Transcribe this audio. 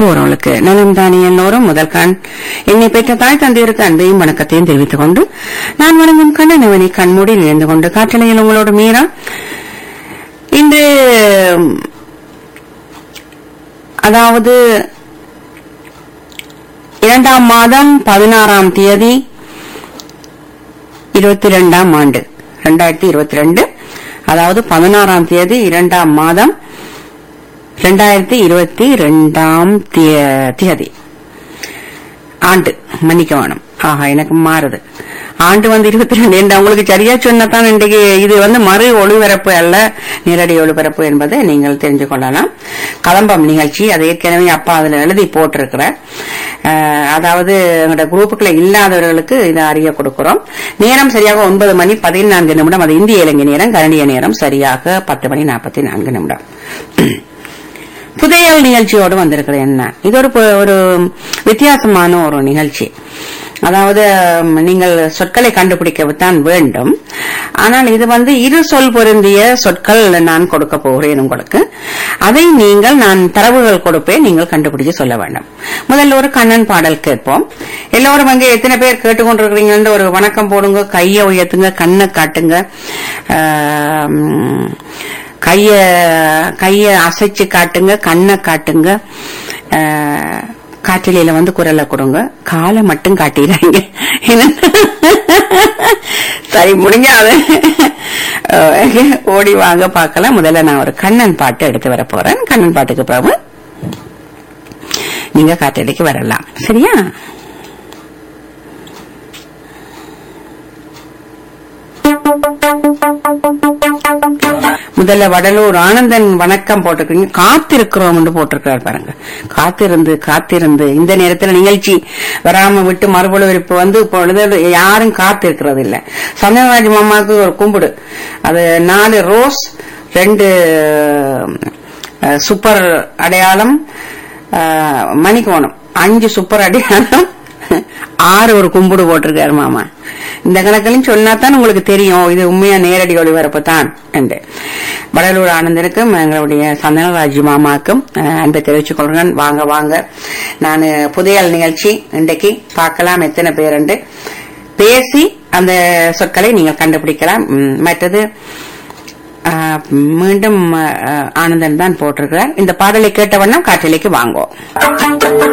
அன்பு உறவுகளுக்கு நலம் தானே எல்லோரும் முதல் கண் என்னை பெற்ற தாய் தந்தையருக்கு அன்பையும் வணக்கத்தையும் தெரிவித்துக் கொண்டு நான் வணங்கும் கண்ணனவனை கண்மூடி நினைந்து கொண்டு காற்றலையில் உங்களோடு மீறா இன்று அதாவது இரண்டாம் மாதம் பதினாறாம் தேதி இருபத்தி ரெண்டாம் ஆண்டு ரெண்டாயிரத்தி இருபத்தி ரெண்டு அதாவது பதினாறாம் தேதி இரண்டாம் மாதம் ரெண்டாயிரத்தி இருபத்தி ரெண்டாம் தேதி ஆண்டு மன்னிக்க வேணும் ஆஹா எனக்கு மாறுது ஆண்டு வந்து இருபத்தி ரெண்டு என்று உங்களுக்கு சரியா சொன்னதான் இன்றைக்கு இது வந்து மறு ஒளிபரப்பு அல்ல நேரடி ஒளிபரப்பு என்பதை நீங்கள் தெரிஞ்சு கொள்ளலாம் கதம்பம் நிகழ்ச்சி அது ஏற்கனவே அப்பா அதுல எழுதி போட்டிருக்கிறார் அஹ், அதாவது எங்களோட குரூப்புக்குள்ள இல்லாதவர்களுக்கு இதை அறிய கொடுக்கிறோம் நேரம் சரியாக ஒன்பது மணி பதினான்கு நிமிடம் அது இந்திய இலங்கை நேரம் கரண்டிய நேரம் சரியாக பத்து மணி நாற்பத்தி நான்கு நிமிடம் புதையல் நிகழ்ச்சியோடு வந்திருக்கிறது என்ன இது ஒரு பு- ஒரு வித்தியாசமான ஒரு நிகழ்ச்சி அதாவது ம், நீங்கள் சொற்களை கண்டுபிடிக்கத்தான் வேண்டும் ஆனால் இது வந்து இரு சொல் பொருந்திய சொற்கள் நான் கொடுக்க போகிறேன் உங்களுக்கு அதை நீங்கள் நான் தரவுகள் கொடுப்பேன் நீங்கள் கண்டுபிடிச்சு சொல்ல வேண்டும் முதல்ல ஒரு கண்ணன் பாடல் கேட்போம் எல்லோரும் அங்கே எத்தனை பேர் கேட்டுக்கொண்டிருக்கிறீங்கன்னு ஒரு வணக்கம் போடுங்க கையை உயர்த்துங்க கண்ணை காட்டுங்க ஆம், கைய கைய அசைச்சு காட்டுங்க கண்ணை காட்டுங்க அஹ், காற்றலையில வந்து குரலை கொடுங்க காலை மட்டும் காட்டிடுறாங்க சரி முடிஞ்சாது அஹ், ஓடி வாங்க பார்க்கலாம் முதல்ல நான் ஒரு கண்ணன் பாட்டு எடுத்து வர போறேன் கண்ணன் பாட்டுக்கு பிறகு நீங்க காற்றலைக்கு வரலாம் சரியா முதல்ல வடலூர் ஆனந்தன் வணக்கம் போட்டிருக்கீங்க காத்திருக்கிறோம் போட்டிருக்கிறார் பாருங்க காத்திருந்து காத்திருந்து இந்த நேரத்துல நிகழ்ச்சி வராம விட்டு மறுபொழுவிருப்பு வந்து இப்பொழுது யாரும் காத்திருக்கிறது இல்ல சந்திரராஜ் மாமாவுக்கு ஒரு கும்பிடு அது நாலு ரோஸ் ரெண்டு அஹ், சூப்பர் அடையாளம் அஹ், மணிக்கோணம் அஞ்சு சூப்பர் அடையாளம் ஆறு ஒரு கும்பிடு போட்டிருக்காரு மாமா இந்த கணக்கிலும் சொன்னாதான் உங்களுக்கு தெரியும் இது உண்மையா நேரடி ஒளிபரப்பு தான் என்று வடலூர் ஆனந்தனுக்கும் எங்களுடைய சந்தனராஜ் மாமாக்கும் அஹ், அன்பை தெரிவித்துக் கொள்கிறேன் வாங்க வாங்க நான் புதையல் நிகழ்ச்சி இன்றைக்கு பார்க்கலாம் எத்தனை பேர் என்று பேசி அந்த சொற்களை நீங்கள் கண்டுபிடிக்கலாம் ம், மற்றது அஹ், மீண்டும் அஹ், ஆனந்தன் தான் போட்டிருக்கிறார் இந்த பாடலை கேட்ட வண்ணம் காற்றலைக்கு வாங்குவோம்